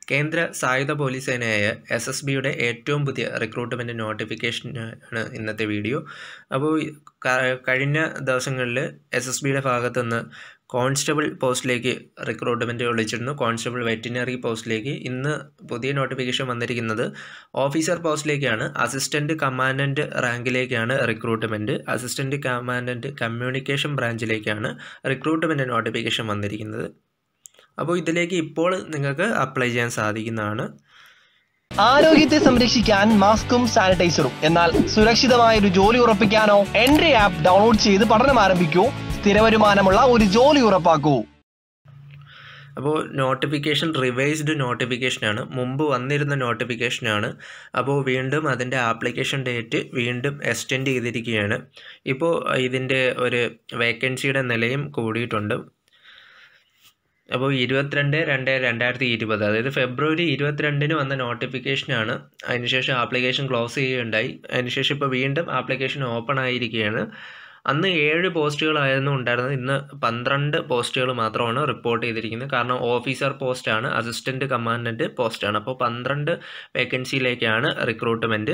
കേന്ദ്ര സായുധ police സേനയായ S S ബിയുടെ ഏറ്റവും പുതിയ റിക്രൂട്ട്മെൻറ്റ് നോട്ടിഫിക്കേഷനാണ് ഇന്നത്തെ വീഡിയോ അപ്പോൾ ക- കഴിഞ്ഞ ദിവസങ്ങളിൽ എസ് എസ് ബിയുടെ ഭാഗത്തുനിന്ന് കോൺസ്റ്റബിൾ പോസ്റ്റിലേക്ക് റിക്രൂട്ട്മെൻറ്റ് വിളിച്ചിരുന്നു കോൺസ്റ്റബിൾ വെറ്റിനറി പോസ്റ്റിലേക്ക് ഇന്ന് പുതിയ നോട്ടിഫിക്കേഷൻ വന്നിരിക്കുന്നത് ഓഫീസർ പോസ്റ്റിലേക്കാണ് അസിസ്റ്റൻറ്റ് കമാൻഡൻറ്റ് റാങ്കിലേക്കാണ് റിക്രൂട്ട്മെൻറ്റ് അസിസ്റ്റൻറ്റ് കമാൻഡൻറ്റ് കമ്മ്യൂണിക്കേഷൻ ബ്രാഞ്ചിലേക്കാണ് റിക്രൂട്ട്മെൻറ്റ് നോട്ടിഫിക്കേഷൻ വന്നിരിക്കുന്നത് അപ്പോൾ ഇതിലേക്ക് ഇപ്പോൾ നിങ്ങൾക്ക് അപ്ലൈ ചെയ്യാൻ സാധിക്കുന്നതാണ് ആരോഗ്യത്തെ സംരക്ഷിക്കാൻ മാസ്കും സാനിറ്റൈസറും എന്നാൽ സുരക്ഷിതമായ ഒരു ജോലി ഉറപ്പിക്കാനോ എൻട്രി ആപ്പ് ഡൗൺലോഡ് ചെയ്ത് പഠനം ആരംഭിക്കൂ സ്ഥിര വരുമാനമുള്ള ഒരു ജോലി ഉറപ്പാക്കൂ അപ്പോൾ നോട്ടിഫിക്കേഷൻ റിവൈസ്ഡ് നോട്ടിഫിക്കേഷനാണ് മുമ്പ് വന്നിരുന്ന നോട്ടിഫിക്കേഷനാണ് അപ്പോൾ വീണ്ടും അതിൻ്റെ ആപ്ലിക്കേഷൻ ഡേറ്റ് വീണ്ടും എക്സ്റ്റെൻഡ് ചെയ്തിരിക്കുകയാണ് ഇപ്പോൾ ഇതിൻ്റെ ഒരു വേക്കൻസിയുടെ നിലയും കൂടിയിട്ടുണ്ട് അപ്പോൾ ഇരുപത്തിരണ്ട് രണ്ട് രണ്ടായിരത്തി ഇരുപത് അതായത് ഫെബ്രുവരി ഇരുപത്തിരണ്ടിന് വന്ന നോട്ടിഫിക്കേഷനാണ് അതിനുശേഷം ആപ്ലിക്കേഷൻ ക്ലോസ് ചെയ്യുകയുണ്ടായി അതിനുശേഷം ഇപ്പോൾ വീണ്ടും ആപ്ലിക്കേഷൻ ഓപ്പൺ ആയിരിക്കുകയാണ് അന്ന് ഏഴ് പോസ്റ്റുകളായിരുന്നു ഉണ്ടായിരുന്നത് ഇന്ന് പന്ത്രണ്ട് പോസ്റ്റുകൾ മാത്രമാണ് റിപ്പോർട്ട് ചെയ്തിരിക്കുന്നത് കാരണം ഓഫീസർ പോസ്റ്റാണ് അസിസ്റ്റൻറ്റ് കമാൻഡൻറ്റ് പോസ്റ്റാണ് അപ്പോൾ പന്ത്രണ്ട് വേക്കൻസിയിലേക്കാണ് റിക്രൂട്ട്മെൻറ്റ്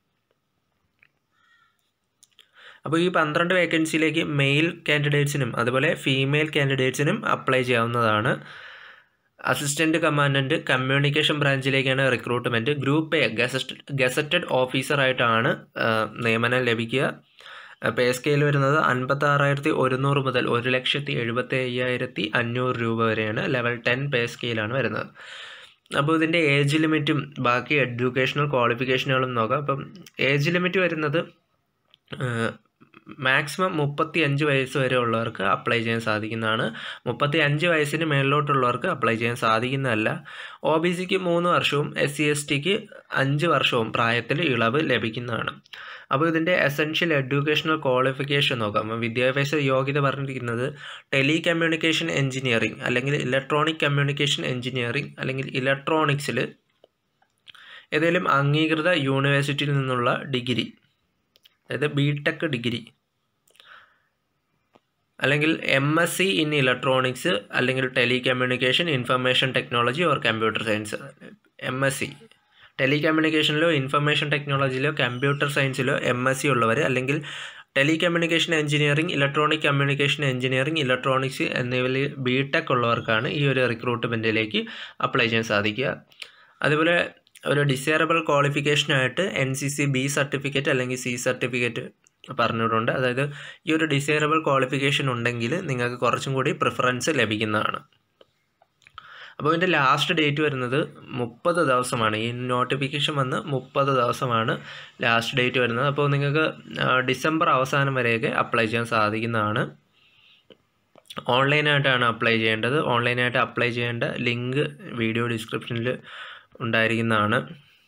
അപ്പോൾ ഈ പന്ത്രണ്ട് വേക്കൻസിയിലേക്ക് മെയിൽ കാൻഡിഡേറ്റ്സിനും അതുപോലെ ഫീമെയിൽ കാൻഡിഡേറ്റ്സിനും അപ്ലൈ ചെയ്യാവുന്നതാണ് അസിസ്റ്റൻറ്റ് കമാൻഡൻറ്റ് കമ്മ്യൂണിക്കേഷൻ ബ്രാഞ്ചിലേക്കാണ് recruitment group A gazette gazetted ഓഫീസറായിട്ടാണ് നിയമനം ലഭിക്കുക പേ സ്കെയിൽ വരുന്നത് അൻപത്താറായിരത്തി ഒരുന്നൂറ് മുതൽ ഒരു ലക്ഷത്തി എഴുപത്തി അയ്യായിരത്തി അഞ്ഞൂറ് രൂപ വരെയാണ് ലെവൽ ടെൻ പേ സ്കെയിലാണ് വരുന്നത് അപ്പോൾ ഇതിൻ്റെ ഏജ് ലിമിറ്റും ബാക്കി എഡ്യൂക്കേഷണൽ ക്വാളിഫിക്കേഷനുകളും നോക്കാം അപ്പം ഏജ് ലിമിറ്റ് വരുന്നത് മാക്സിമം മുപ്പത്തി അഞ്ച് വയസ്സ് വരെ ഉള്ളവർക്ക് അപ്ലൈ ചെയ്യാൻ സാധിക്കുന്നതാണ് മുപ്പത്തി അഞ്ച് വയസ്സിന് മേളിലോട്ടുള്ളവർക്ക് അപ്ലൈ ചെയ്യാൻ സാധിക്കുന്നതല്ല ഒ ബി സിക്ക് മൂന്ന് വർഷവും എസ് സി എസ് ടിക്ക് അഞ്ച് വർഷവും പ്രായത്തിൽ ഇളവ് ലഭിക്കുന്നതാണ് അപ്പോൾ ഇതിൻ്റെ എസെൻഷ്യൽ എഡ്യൂക്കേഷണൽ ക്വാളിഫിക്കേഷൻ നോക്കാം അപ്പോൾ വിദ്യാഭ്യാസ യോഗ്യത പറഞ്ഞിരിക്കുന്നത് ടെലി കമ്മ്യൂണിക്കേഷൻ എഞ്ചിനീയറിംഗ് അല്ലെങ്കിൽ ഇലക്ട്രോണിക് കമ്മ്യൂണിക്കേഷൻ എഞ്ചിനീയറിംഗ് അല്ലെങ്കിൽ ഇലക്ട്രോണിക്സിൽ ഏതെങ്കിലും അംഗീകൃത യൂണിവേഴ്സിറ്റിയിൽ നിന്നുള്ള ഡിഗ്രി അതായത് ബി ടെക് ഡിഗ്രി അല്ലെങ്കിൽ M S C in electronics അല്ലെങ്കിൽ telecommunication information technology or computer science M S C telecommunication ഇൻഫർമേഷൻ ടെക്നോളജിയിലോ കമ്പ്യൂട്ടർ സയൻസിലോ എം എസ് സി ഉള്ളവർ അല്ലെങ്കിൽ telecommunication engineering electronic communication engineering electronics എന്നിവയിൽ B tech ഉള്ളവർക്കാണ് ഈ ഒരു റിക്രൂട്ട്മെൻറ്റിലേക്ക് അപ്ലൈ ചെയ്യാൻ സാധിക്കുക അതുപോലെ ഒരു desirable ക്വാളിഫിക്കേഷനായിട്ട് N C C B certificate അല്ലെങ്കിൽ സി സർട്ടിഫിക്കറ്റ് പറഞ്ഞിട്ടുണ്ട് അതായത് ഈ ഒരു ഡിസൈറബിൾ ക്വാളിഫിക്കേഷൻ ഉണ്ടെങ്കിൽ നിങ്ങൾക്ക് കുറച്ചും കൂടി പ്രിഫറൻസ് ലഭിക്കുന്നതാണ് അപ്പോൾ ഇതിൻ്റെ ലാസ്റ്റ് ഡേറ്റ് വരുന്നത് മുപ്പത് ദിവസമാണ് ഈ നോട്ടിഫിക്കേഷൻ വന്ന് മുപ്പത് ദിവസമാണ് ലാസ്റ്റ് ഡേറ്റ് വരുന്നത് അപ്പോൾ നിങ്ങൾക്ക് ഡിസംബർ അവസാനം വരെയൊക്കെ അപ്ലൈ ചെയ്യാൻ സാധിക്കുന്നതാണ് ഓൺലൈനായിട്ടാണ് അപ്ലൈ ചെയ്യേണ്ടത് ഓൺലൈനായിട്ട് അപ്ലൈ ചെയ്യേണ്ട ലിങ്ക് വീഡിയോ ഡിസ്ക്രിപ്ഷനിൽ ഉണ്ടായിരിക്കുന്നതാണ്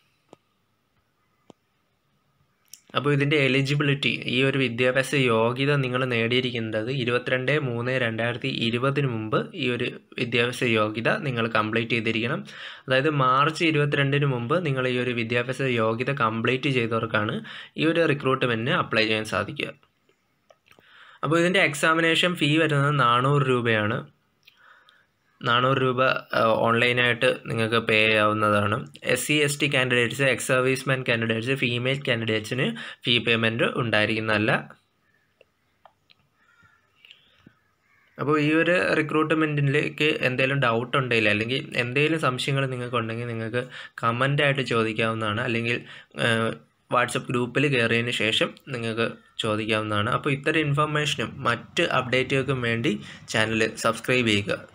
അപ്പോൾ ഇതിൻ്റെ എലിജിബിലിറ്റി ഈ ഒരു വിദ്യാഭ്യാസ യോഗ്യത നിങ്ങൾ നേടിയിരിക്കുന്നത് ഇരുപത്തിരണ്ട് മൂന്ന് രണ്ടായിരത്തി ഇരുപതിന് മുമ്പ് ഈ ഒരു വിദ്യാഭ്യാസ യോഗ്യത നിങ്ങൾ കംപ്ലീറ്റ് ചെയ്തിരിക്കണം അതായത് മാർച്ച് ഇരുപത്തിരണ്ടിന് മുമ്പ് നിങ്ങൾ ഈ ഒരു വിദ്യാഭ്യാസ യോഗ്യത കംപ്ലീറ്റ് ചെയ്തവർക്കാണ് ഈ ഒരു റിക്രൂട്ട്മെൻറ്റിന് അപ്ലൈ ചെയ്യാൻ സാധിക്കുക അപ്പോൾ ഇതിൻ്റെ എക്സാമിനേഷൻ ഫീ വരുന്നത് നാനൂറ് രൂപയാണ് നാനൂറ് രൂപ ഓൺലൈനായിട്ട് നിങ്ങൾക്ക് പേ ചെയ്യാവുന്നതാണ് S C S T candidates ex serviceman candidates female കാൻഡിഡേറ്റ്സിന് ഫീ പേയ്മെൻറ്റ് ഉണ്ടായിരിക്കുന്നതല്ല അപ്പോൾ ഈ ഒരു റിക്രൂട്ട്മെൻറ്റിലേക്ക് എന്തെങ്കിലും ഡൗട്ട് ഉണ്ടെങ്കിൽ അല്ലെങ്കിൽ എന്തെങ്കിലും സംശയങ്ങൾ നിങ്ങൾക്ക് ഉണ്ടെങ്കിൽ നിങ്ങൾക്ക് കമൻ്റായിട്ട് ചോദിക്കാവുന്നതാണ് അല്ലെങ്കിൽ വാട്സപ്പ് ഗ്രൂപ്പിൽ കയറിയതിന് ശേഷം നിങ്ങൾക്ക് ചോദിക്കാവുന്നതാണ് അപ്പോൾ ഇത്തരം ഇൻഫർമേഷനും മറ്റ് അപ്ഡേറ്റുകൾക്കും വേണ്ടി ചാനൽ സബ്സ്ക്രൈബ് ചെയ്യുക